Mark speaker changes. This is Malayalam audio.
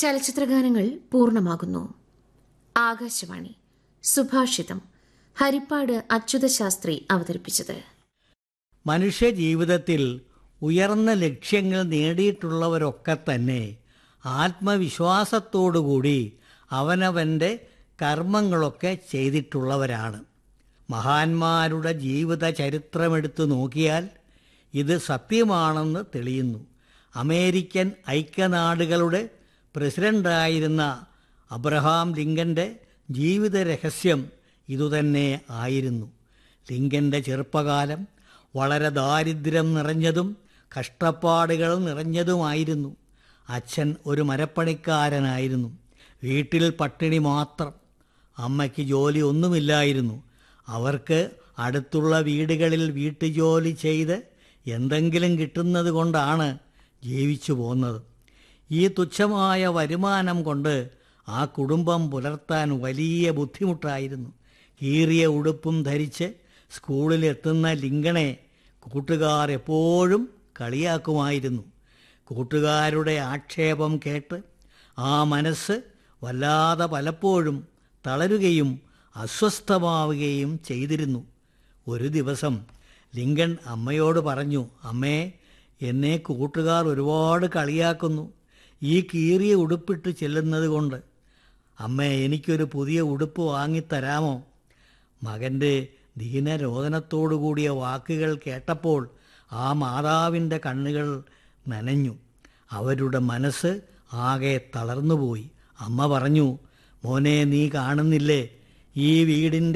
Speaker 1: ചലച്ചിത്രഗാനങ്ങൾ പൂർണ്ണമാകുന്നു ആകാശവാണി സുഭാഷിതം ഹരിപ്പാട് അച്യുത ശാസ്ത്രി അവതരിപ്പിച്ചത്
Speaker 2: മനുഷ്യ ജീവിതത്തിൽ ഉയർന്ന ലക്ഷ്യങ്ങൾ നേടിയിട്ടുള്ളവരൊക്കെ തന്നെ ആത്മവിശ്വാസത്തോടുകൂടി അവനവൻ്റെ കർമ്മങ്ങളൊക്കെ ചെയ്തിട്ടുള്ളവരാണ് മഹാന്മാരുടെ ജീവിത ചരിത്രമെടുത്തു നോക്കിയാൽ ഇത് സത്യമാണെന്ന് തെളിയുന്നു അമേരിക്കൻ ഐക്യനാടുകളുടെ പ്രസിഡൻ്റായിരുന്ന അബ്രഹാം ലിങ്കൻ്റെ ജീവിത രഹസ്യം ഇതുതന്നെ ആയിരുന്നു ലിങ്കൻ്റെ ചെറുപ്പകാലം വളരെ ദാരിദ്ര്യം നിറഞ്ഞതും കഷ്ടപ്പാടുകൾ നിറഞ്ഞതുമായിരുന്നു അച്ഛൻ ഒരു മരപ്പണിക്കാരനായിരുന്നു വീട്ടിൽ പട്ടിണി മാത്രം അമ്മയ്ക്ക് ജോലി ഒന്നുമില്ലായിരുന്നു അവർക്ക് അടുത്തുള്ള വീടുകളിൽ വീട്ടുജോലി ചെയ്ത് എന്തെങ്കിലും കിട്ടുന്നത് കൊണ്ടാണ് ജീവിച്ചു പോന്നത് ഈ തുച്ഛമായ വരുമാനം കൊണ്ട് ആ കുടുംബം പുലർത്താൻ വലിയ ബുദ്ധിമുട്ടായിരുന്നു കീറിയ ഉടുപ്പും ധരിച്ച് സ്കൂളിലെത്തുന്ന ലിങ്കണെ കൂട്ടുകാർ എപ്പോഴും കളിയാക്കുമായിരുന്നു കൂട്ടുകാരുടെ ആക്ഷേപം കേട്ട് ആ മനസ്സ് വല്ലാതെ പലപ്പോഴും തളരുകയും അസ്വസ്ഥമാവുകയും ചെയ്തിരുന്നു ഒരു ദിവസം ലിങ്കൺ അമ്മയോട് പറഞ്ഞു അമ്മേ എന്നെ കൂട്ടുകാർ ഒരുപാട് കളിയാക്കുന്നു ഈ കീറിയ ഉടുപ്പിട്ട് ചെല്ലുന്നത് കൊണ്ട് അമ്മേ എനിക്കൊരു പുതിയ ഉടുപ്പ് വാങ്ങിത്തരാമോ മകൻ്റെ ദീനരോധനത്തോടു കൂടിയ വാക്കുകൾ കേട്ടപ്പോൾ ആ മാതാവിൻ്റെ കണ്ണുകൾ നനഞ്ഞു അവരുടെ മനസ്സ് ആകെ തളർന്നുപോയി അമ്മ പറഞ്ഞു മോനെ നീ കാണുന്നില്ലേ ഈ വീടിൻ്റെ